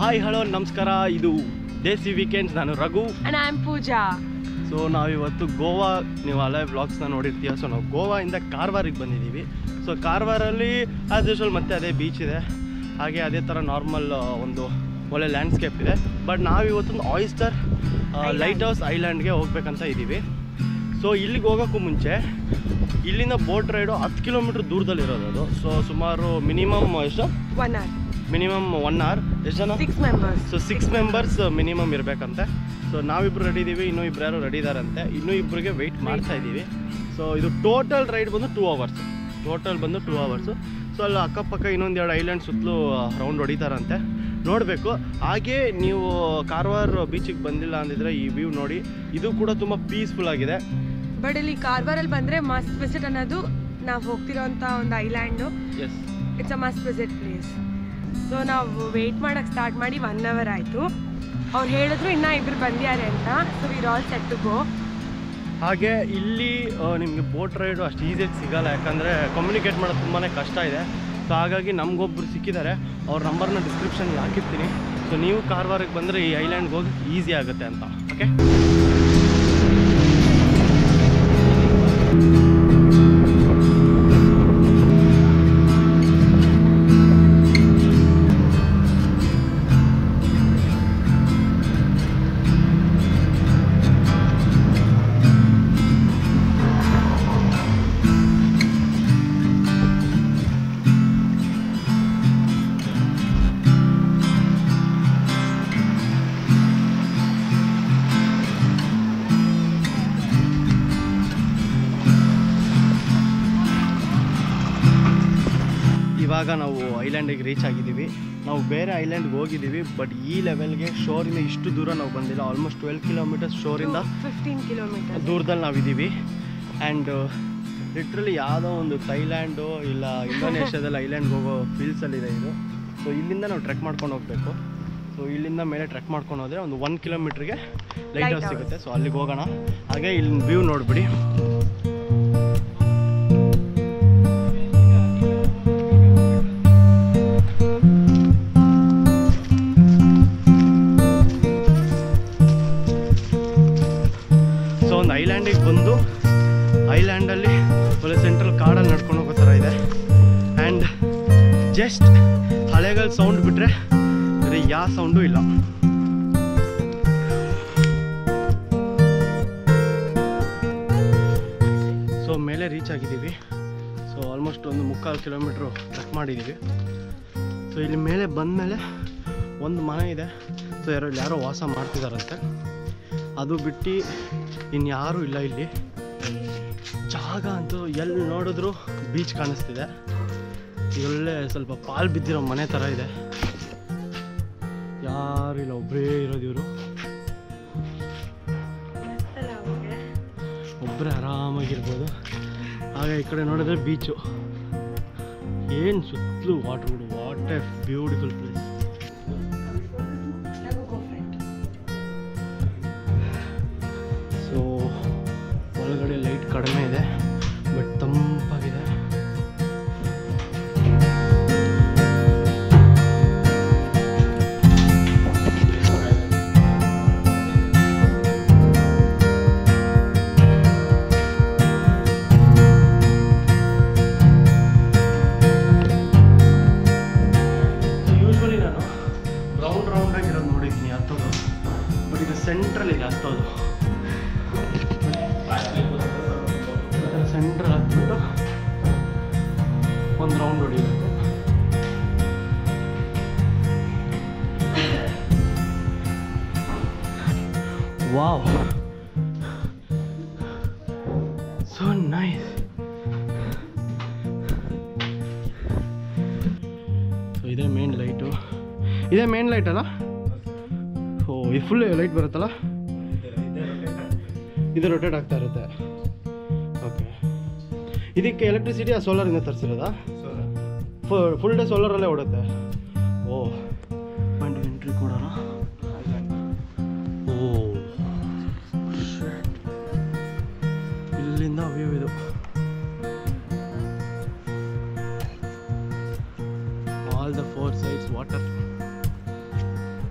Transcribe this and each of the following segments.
Hi hello ನಮಸ್ಕಾರ ಇದು ದೇಸಿ weekends ನಾನು Raghu And I'm Pooja. So ನಾವಿವತ್ತು ಗೋವಾ ನೀವು ಹಳೆ ವ್ಲಾಗ್ಸ್ನ ನೋಡಿರ್ತೀಯ ಸೊ ನಾವು ಗೋವಾಯಿಂದ ಕಾರವಾರಿಗೆ ಬಂದಿದ್ದೀವಿ ಸೊ ಕಾರವಾರಲ್ಲಿ ಆ್ಯಸ್ ಯೂಶುವಲ್ ಮತ್ತೆ ಅದೇ ಬೀಚ್ ಇದೆ ಹಾಗೆ ಅದೇ ಥರ ನಾರ್ಮಲ್ ಒಂದು ಒಳ್ಳೆ ಲ್ಯಾಂಡ್ಸ್ಕೇಪ್ ಇದೆ ಬಟ್ ನಾವಿವತ್ತೊಂದು ಆಯಿಸ್ಟರ್ ಲೈಟ್ ಹೌಸ್ ಐಲ್ಯಾಂಡ್ಗೆ ಹೋಗ್ಬೇಕಂತ ಇದ್ದೀವಿ ಸೊ ಇಲ್ಲಿಗೆ ಹೋಗೋಕ್ಕೂ ಮುಂಚೆ ಇಲ್ಲಿಂದ ಬೋಟ್ ರೈಡು ಹತ್ತು ಕಿಲೋಮೀಟ್ರ್ ದೂರದಲ್ಲಿರೋದು ಅದು ಸೊ ಸುಮಾರು ಮಿನಿಮಮ್ ಎಷ್ಟು One hour. Minimum one hour ಎಷ್ಟು ಜನ Six members. So six members minimum ಇರಬೇಕಂತೆ ಸೊ ನಾವಿಬ್ರು ರೆಡಿ ಇದ್ದೀವಿ ಇನ್ನೂ ಇಬ್ರು ಯಾರು ರೆಡಿ ಇದಾರಂತೆ ಇನ್ನೂ ಇಬ್ಬರಿಗೆ ವೆಯ್ಟ್ ಮಾಡ್ತಾ ಇದ್ದೀವಿ ಸೊ ಇದು ಟೋಟಲ್ ರೈಡ್ ಬಂದು ಟೂ ಅವರ್ಸ್ ಟೋಟಲ್ ಬಂದು ಟೂ ಅವರ್ಸು ಸೊ ಅಲ್ಲಿ ಅಕ್ಕಪಕ್ಕ ಇನ್ನೊಂದು ಎರಡು ಐಲ್ಯಾಂಡ್ ಸುತ್ತಲೂ ರೌಂಡ್ ಹೊಡಿತಾರಂತೆ ನೋಡಬೇಕು ಹಾಗೆ ನೀವು ಕಾರವಾರ ಬೀಚಿಗೆ ಬಂದಿಲ್ಲ ಅಂದಿದ್ರೆ ಈ ವ್ಯೂ ನೋಡಿ ಇದು ಕೂಡ ತುಂಬ ಪೀಸ್ಫುಲ್ ಆಗಿದೆ ಬಟ್ ಇಲ್ಲಿ ಕಾರ್ವಾರಲ್ಲಿ ಬಂದ್ರೆ ಮಸ್ಟ್ ವಿಸಿಟ್ ಅನ್ನೋದು ನಾವು ಹೋಗ್ತಿರೋಂಥ ಒಂದು island yes it's a must visit place so ನಾವು ವೆಯ್ಟ್ ಮಾಡಕ್ಕೆ ಸ್ಟಾರ್ಟ್ ಮಾಡಿ ಒನ್ ಅವರ್ ಆಯಿತು ಅವ್ರು ಹೇಳಿದ್ರು ಇನ್ನೂ ಇಬ್ರು ಬಂದಿದ್ದಾರೆ ಅಂತ so we're all set to go ಹಾಗೆ ಇಲ್ಲಿ ನಿಮಗೆ ಬೋಟ್ ರೈಡು ಅಷ್ಟು ಈಸಿಯಾಗಿ ಸಿಗಲ್ಲ ಯಾಕಂದರೆ ಕಮ್ಯುನಿಕೇಟ್ ಮಾಡೋದು ತುಂಬಾ ಕಷ್ಟ ಇದೆ ಸೊ ಹಾಗಾಗಿ ನಮಗೊಬ್ಬರು ಸಿಕ್ಕಿದ್ದಾರೆ ಅವ್ರ ನಂಬರ್ನ ಡಿಸ್ಕ್ರಿಪ್ಷನ್ಗೆ ಹಾಕಿರ್ತೀನಿ ಸೊ ನೀವು ಕಾರವಾರಕ್ಕೆ ಬಂದರೆ ಈ ಐಲ್ಯಾಂಡ್ಗೆ ಹೋಗಿ ಈಸಿ ಆಗುತ್ತೆ ಅಂತ ಓಕೆ ಇವಾಗ ನಾವು ಐಲ್ಯಾಂಡಿಗೆ ರೀಚ್ ಆಗಿದ್ದೀವಿ ನಾವು ಬೇರೆ ಐಲ್ಯಾಂಡ್ಗೆ ಹೋಗಿದ್ದೀವಿ ಬಟ್ ಈ ಲೆವೆಲ್ಗೆ ಶೋರಿಂದ ಇಷ್ಟು ದೂರ ನಾವು ಬಂದಿಲ್ಲ ಆಲ್ಮೋಸ್ಟ್ ಟ್ವೆಲ್ ಕಿಲೋಮೀಟರ್ಸ್ ಶೋರಿಂದ ಫಿಫ್ಟೀನ್ ಕಿಲೋಮೀಟರ್ ದೂರದಲ್ಲಿ ನಾವಿದ್ದೀವಿ ಆ್ಯಂಡ್ ಲಿಟ್ರಲಿ ಯಾವುದೋ ಒಂದು ಥೈಲ್ಯಾಂಡು ಇಲ್ಲ ಇಂಡೋನೇಷ್ಯಾದಲ್ಲಿ ಐಲ್ಯಾಂಡ್ಗೆ ಹೋಗೋ ಫೀಲ್ಸಲ್ಲಿದೆ ಇದು ಸೊ ಇಲ್ಲಿಂದ ನಾವು ಟ್ರೆಕ್ ಮಾಡ್ಕೊಂಡು ಹೋಗಬೇಕು ಸೊ ಇಲ್ಲಿಂದ ಮೇಲೆ ಟ್ರೆಕ್ ಮಾಡ್ಕೊಂಡು ಹೋದರೆ ಒಂದು ಒನ್ ಕಿಲೋಮೀಟ್ರಿಗೆ ಲೈಟ್ Light ಹೌಸ್ house. ಸಿಗುತ್ತೆ ಸೊ ಅಲ್ಲಿಗೆ ಹೋಗೋಣ ಹಾಗೆ ಇಲ್ಲಿ ವ್ಯೂ ನೋಡಿಬಿಡಿ ಸೊ ಒಂದು ಐಲ್ಯಾಂಡಿಗೆ ಬಂದು ಐಲ್ಯಾಂಡಲ್ಲಿ ಒಳ್ಳೆ ಸೆಂಟ್ರಲ್ ಕಾಡಲ್ಲಿ ನಡ್ಕೊಂಡು ಹೋಗೋ ಥರ ಇದೆ ಆ್ಯಂಡ್ ಜಸ್ಟ್ ಹಳೆಗಳ ಸೌಂಡ್ ಬಿಟ್ಟರೆ ಬೇರೆ ಯಾವ ಸೌಂಡು ಇಲ್ಲ ಸೊ ಮೇಲೆ ರೀಚ್ ಆಗಿದ್ದೀವಿ ಸೊ ಆಲ್ಮೋಸ್ಟ್ ಒಂದು ಮುಕ್ಕಾಲು ಕಿಲೋಮೀಟ್ರು ಟ್ರೆಕ್ ಮಾಡಿದ್ದೀವಿ ಸೊ ಇಲ್ಲಿ ಮೇಲೆ ಬಂದಮೇಲೆ ಒಂದು ಮನೆ ಇದೆ ಸೊ ಯಾರೋ ಇಲ್ಲಿ ಯಾರೋ ವಾಸ ಮಾಡ್ತಿದಾರಂತೆ ಅದು ಬಿಟ್ಟು ಇನ್ಯಾರೂ ಇಲ್ಲ ಇಲ್ಲಿ ಜಾಗ ಅಂತೂ ಎಲ್ಲಿ ನೋಡಿದ್ರು ಬೀಚ್ ಕಾಣಿಸ್ತಿದೆ ಈ ಒಳ್ಳೆ ಸ್ವಲ್ಪ ಪಾಲ್ ಬಿದ್ದಿರೋ ಮನೆ ಥರ ಇದೆ ಯಾರಿಲ್ಲ ಒಬ್ಬರೇ ಇರೋದು ಇವರು ಒಬ್ಬರೇ ಆರಾಮಾಗಿರ್ಬೋದು ಹಾಗೆ ಈ ಕಡೆ ನೋಡಿದ್ರೆ ಬೀಚು ಏನು ಸುತ್ತಲೂ ವಾಟರ್ ಬಿಡು what a beautiful place so ಒಳಗಡೆ ಲೈಟ್ ಕಡಿಮೆ ಇದೆ ಬಟ್ ತಂಪಾಗಿದೆ ಯೂಶ್ವಲಿ ನಾನು ರೌಂಡ್ ರೌಂಡ್ ಆಗಿರೋದು ನೋಡಿದ್ದೀನಿ ಹತ್ತೋದು ಬಟ್ ಇದು ಸೆಂಟ್ರಲ್ ಇದೆ ಹತ್ತೋದು ಸೆಂಟ್ರಲ್ ಹತ್ಬಿಟ್ಟು ಒಂದು ರೌಂಡ್ ಹೊಡಿಬೇಕು ವಾವ್ ಸೊ ನೈಸ್ ಸೊ ಇದೇ ಮೇನ್ ಲೈಟು ಇದೇ ಮೇನ್ ಲೈಟ್ ಅಲ್ಲ ಓ ಇದು ಫುಲ್ ಲೈಟ್ ಬರುತ್ತಲ್ಲ ಇದು ರೊಟೇಟ್ ಆಗ್ತಾ ಇರುತ್ತೆ ಓಕೆ ಇದಕ್ಕೆ ಎಲೆಕ್ಟ್ರಿಸಿಟಿ ಆ ಸೋಲಾರಿಂದ ತರಿಸಿರೋದಾ ಫುಲ್ ಡೇ ಸೋಲಾರಲ್ಲೇ ಓಡುತ್ತೆ ಓ ಬಂದು ಎಂಟ್ರಿ ಕೊಡೋಣ ಓ shit. ಇಲ್ಲಿಂದ ವ್ಯೂ ಇದು all the four sides water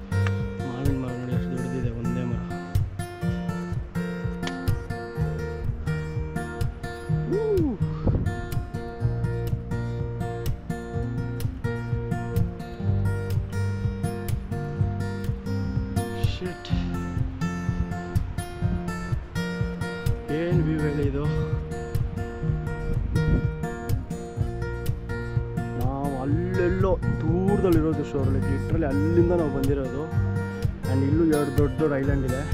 ದೂರದಲ್ಲಿರೋದು ಶೋರ್ ಲೈಕ್ ಲಿಟ್ರಲಿ ಅಲ್ಲಿಂದ ನಾವು ಬಂದಿರೋದು ಆ್ಯಂಡ್ ಇಲ್ಲೂ ಎರಡು ದೊಡ್ಡ ದೊಡ್ಡ ಐಲ್ಯಾಂಡ್ ಇದೆ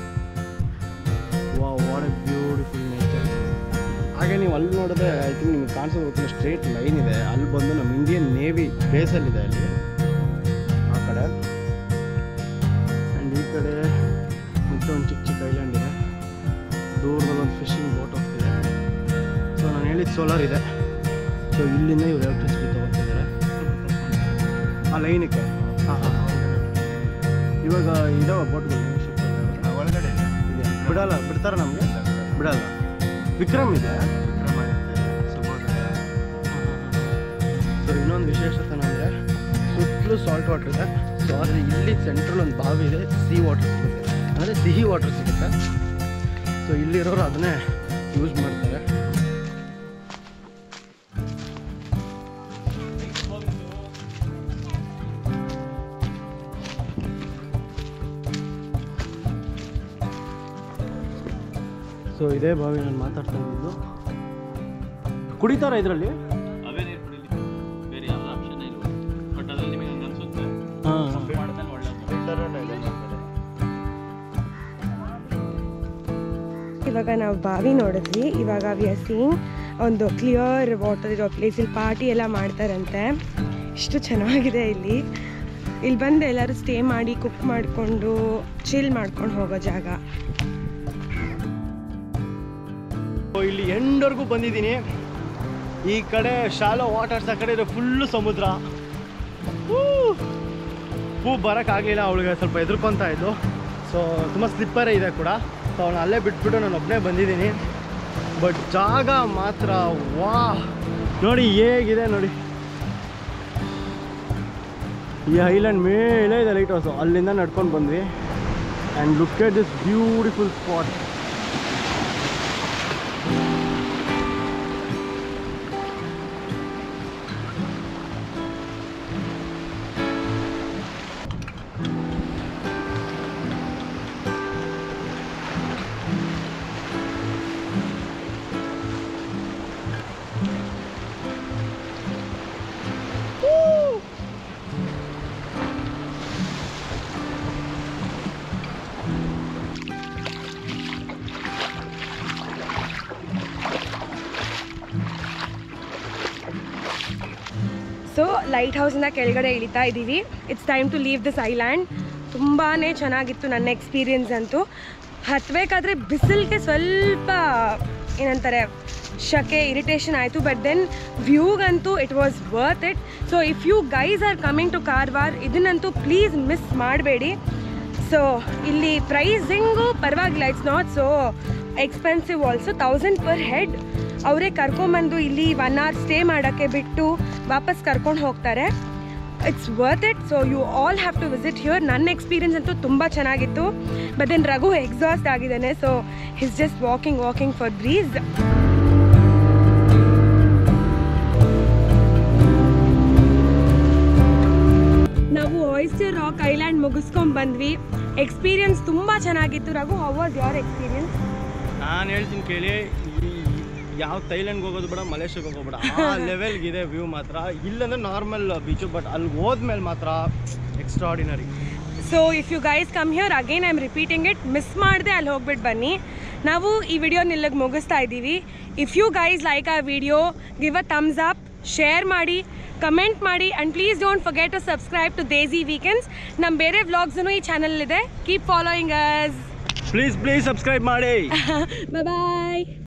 ವಾ ವಾಟ್ ಎ ಬ್ಯೂಟಿಫುಲ್ ನೇಚರ್ ಹಾಗೆ ನೀವು ಅಲ್ಲಿ ನೋಡಿದ್ರೆ ಐ ಥಿಂಕ್ ನಿಮ್ಗೆ ಕಾಣಿಸೋದು ಗೊತ್ತಿಲ್ಲ ಸ್ಟ್ರೇಟ್ ಲೈನ್ ಇದೆ ಅಲ್ಲಿ ಬಂದು ನಮ್ಮ ಇಂಡಿಯನ್ ನೇವಿ ಬೇಸಲ್ಲಿದೆ ಅಲ್ಲಿ ಆ ಕಡೆ ಆ್ಯಂಡ್ ಈ ಕಡೆ ಮತ್ತೆ ಒಂದು ಚಿಕ್ಕ ಚಿಕ್ಕ ಐಲ್ಯಾಂಡ್ ಇದೆ ದೂರದಲ್ಲಿ ಒಂದು ಫಿಶಿಂಗ್ ಬೋಟ್ ಹೋಗ್ತಿದೆ ಸೊ ನಾನು ಹೇಳಿದ ಸೋಲಾರ್ ಇದೆ ಸೊ ಇಲ್ಲಿಂದ ಇವ್ರು ಎಲೆಕ್ಟ್ರಿಸಿಟಿ ತೊಗೊತಿದ್ದಾರೆ ಆ ಲೈನಕ್ಕೆ ಹಾಂ ಹಾಂ ಇವಾಗ ಇದಾವ ಬೋಟ್ಗಳು ಒಳಗಡೆ ಇದೆ ಇದೆ ಬಿಡಲ್ಲ ಬಿಡ್ತಾರ ನಮಗೆ ಬಿಡಲ್ಲ ವಿಕ್ರಮ್ ಇದೆ ವಿಕ್ರಮಾದಿತ್ಯ ಸುಬೋಧಯ ಸೊ ಇನ್ನೊಂದು ವಿಶೇಷತೆ ಅಂದರೆ ಸುತ್ತಲೂ ಸಾಲ್ಟ್ ವಾಟರ್ ಇದೆ ಸೊ ಆದರೆ ಇಲ್ಲಿ ಸೆಂಟ್ರಲ್ ಒಂದು ಬಾವಿ ಇದೆ ಸಿ ವಾಟರ್ ಸಿಗುತ್ತೆ ಅಂದರೆ ಸಿಹಿ ವಾಟರ್ ಸಿಗುತ್ತೆ ಸೊ ಇಲ್ಲಿರೋರು ಅದನ್ನೇ ಯೂಸ್ ಮಾಡ್ತಾರೆ ಸೊ ಇದೇ ಬಾವಿ ನಾನು ಮಾತಾಡ್ತಾ ಇದ್ದಿದ್ದು ಕುಡಿತಾರ ಇದರಲ್ಲಿ ಅವೇ ನೀರು ಕುಡಿಲಿ ಬೇರೆ ಯಾವ ಆಪ್ಷನ್ ಇಲ್ಲ ಬಟ್ ಅದ್ರಲ್ಲಿ ನಿಮಗೆ ಹಂಗೆ ಅನ್ಸುತ್ತೆ ಹಾಂ ಮಾಡಿದ್ರೆ ಒಳ್ಳೆ ಇವಾಗ ನಾವು ಬಾವಿ ನೋಡಿದ್ವಿ ಇವಾಗ ವಿ ಆರ್ ಸೀಯಿಂಗ್ ಒಂದು ಕ್ಲಿಯರ್ ವಾಟರ್ ಇರೋ ಪ್ಲೇಸ್ ಇಲ್ಲಿ ಪಾರ್ಟಿ ಎಲ್ಲ ಮಾಡ್ತಾರಂತೆ ಇಷ್ಟು ಚೆನ್ನಾಗಿದೆ ಇಲ್ಲಿ ಇಲ್ಲಿ ಬಂದು ಎಲ್ಲರೂ ಸ್ಟೇ ಮಾಡಿ ಕುಕ್ ಮಾಡಿಕೊಂಡು ಚಿಲ್ ಮಾಡ್ಕೊಂಡು ಹೋಗೋ ಜಾಗ ಸೊ ಇಲ್ಲಿ ಎಂಡ್ವರೆಗೂ ಬಂದಿದ್ದೀನಿ ಈ ಕಡೆ ಶಾಲೋ ವಾಟರ್ಸ್ ಆ ಕಡೆ ಇದೆ ಫುಲ್ಲು ಸಮುದ್ರ ಹೂ ಹೂ ಬರೋಕ್ಕಾಗಲಿಲ್ಲ ಅವಳಿಗೆ ಸ್ವಲ್ಪ ಎದುರ್ಕೊತಾ ಇದ್ದು ಸೊ ತುಂಬ ಸ್ಲಿಪ್ಪರೇ ಇದೆ ಕೂಡ ಸೊ ಅವಳನ್ನ ಅಲ್ಲೇ ಬಿಟ್ಬಿಟ್ಟು ನಾನು ಒಬ್ಬನೇ ಬಂದಿದ್ದೀನಿ ಬಟ್ ಜಾಗ ಮಾತ್ರ ವಾ ನೋಡಿ ಹೇಗಿದೆ ನೋಡಿ ಈ ಐಲ್ಯಾಂಡ್ ಮೇಲೆ ಇದೆ ಲೈಟ್ ಹೌಸು ಅಲ್ಲಿಂದ ನಡ್ಕೊಂಡು ಬಂದ್ವಿ and look at this beautiful spot so light ಹೌಸಿಂದ ಕೆಳಗಡೆ ಇಳಿತಾ ಇದ್ದೀವಿ it's time to leave this island ತುಂಬಾ ಚೆನ್ನಾಗಿತ್ತು ನನ್ನ ಎಕ್ಸ್ಪೀರಿಯನ್ಸ್ ಅಂತೂ ಹತ್ತಬೇಕಾದ್ರೆ ಬಿಸಿಲಿಗೆ ಸ್ವಲ್ಪ ಏನಂತಾರೆ ಶಕೆ ಇರಿಟೇಷನ್ ಆಯಿತು ಬಟ್ ದೆನ್ ವ್ಯೂಗಂತೂ it was worth it so if you guys are coming to Karwar ಇದನ್ನಂತೂ ಪ್ಲೀಸ್ ಮಿಸ್ ಮಾಡಬೇಡಿ ಸೊ ಇಲ್ಲಿ ಪ್ರೈಸಿಂಗು ಪರವಾಗಿಲ್ಲ it's not so expensive also thousand per head ಅವರೇ ಕರ್ಕೊಂಬಂದು ಇಲ್ಲಿ ಒನ್ ಅವರ್ ಸ್ಟೇ ಮಾಡೋಕ್ಕೆ ಬಿಟ್ಟು ವಾಪಸ್ ಕರ್ಕೊಂಡು ಹೋಗ್ತಾರೆ it's worth it so you all have to visit here ನನ್ನ ಎಕ್ಸ್ಪೀರಿಯನ್ಸ್ ಅಂತೂ ತುಂಬ ಚೆನ್ನಾಗಿತ್ತು ಬಟ್ ದೆನ್ ರಘು ಎಕ್ಸಾಸ್ಟ್ ಆಗಿದ್ದಾನೆ so his just walking walking for breeze ನಾವು ಆಯಿಸ್ಟರ್ ರಾಕ್ ಐಲ್ಯಾಂಡ್ ಮುಗಿಸ್ಕೊಂಡ್ ಬಂದ್ವಿ ಎಕ್ಸ್ಪೀರಿಯನ್ಸ್ ತುಂಬ ಚೆನ್ನಾಗಿತ್ತು Raghu how was your experience ನಾನು ಹೇಳ್ತೀನಿ ಕೇಳಿ ಈ ಯಾವ ಥೈಲ್ಯಾಂಡ್ಗೆ ಹೋಗೋದು ಬೇಡ ಮಲೇಷ್ಯಾಗೆ ಹೋಗೋದು ಬೇಡ ಆ ಲೆವೆಲ್ಗಿದೆ ವ್ಯೂ ಮಾತ್ರ ಇಲ್ಲಂದ್ರೆ ನಾರ್ಮಲ್ ಬೀಚು ಬಟ್ ಅಲ್ಲಿ ಹೋದ್ಮೇಲೆ ಮಾತ್ರ extraordinary so if you guys come here again I am repeating it miss ಮಾಡದೆ ಅಲ್ಲಿ ಹೋಗ್ಬಿಟ್ಟು ಬನ್ನಿ ನಾವು ಈ ವಿಡಿಯೋ ನಿಲ್ಲಗೆ ಮುಗಿಸ್ತಾ ಇದ್ದೀವಿ if you guys like a video give a thumbs up share ಮಾಡಿ ಕಮೆಂಟ್ ಮಾಡಿ and please don't forget to subscribe to Desi weekends ನಮ್ಮ ಬೇರೆ ವ್ಲಾಗ್ಸೂ ಈ ಚಾನಲ್ ಇದೆ keep following us please please subscribe ಮಾಡಿ ಬಾಯ್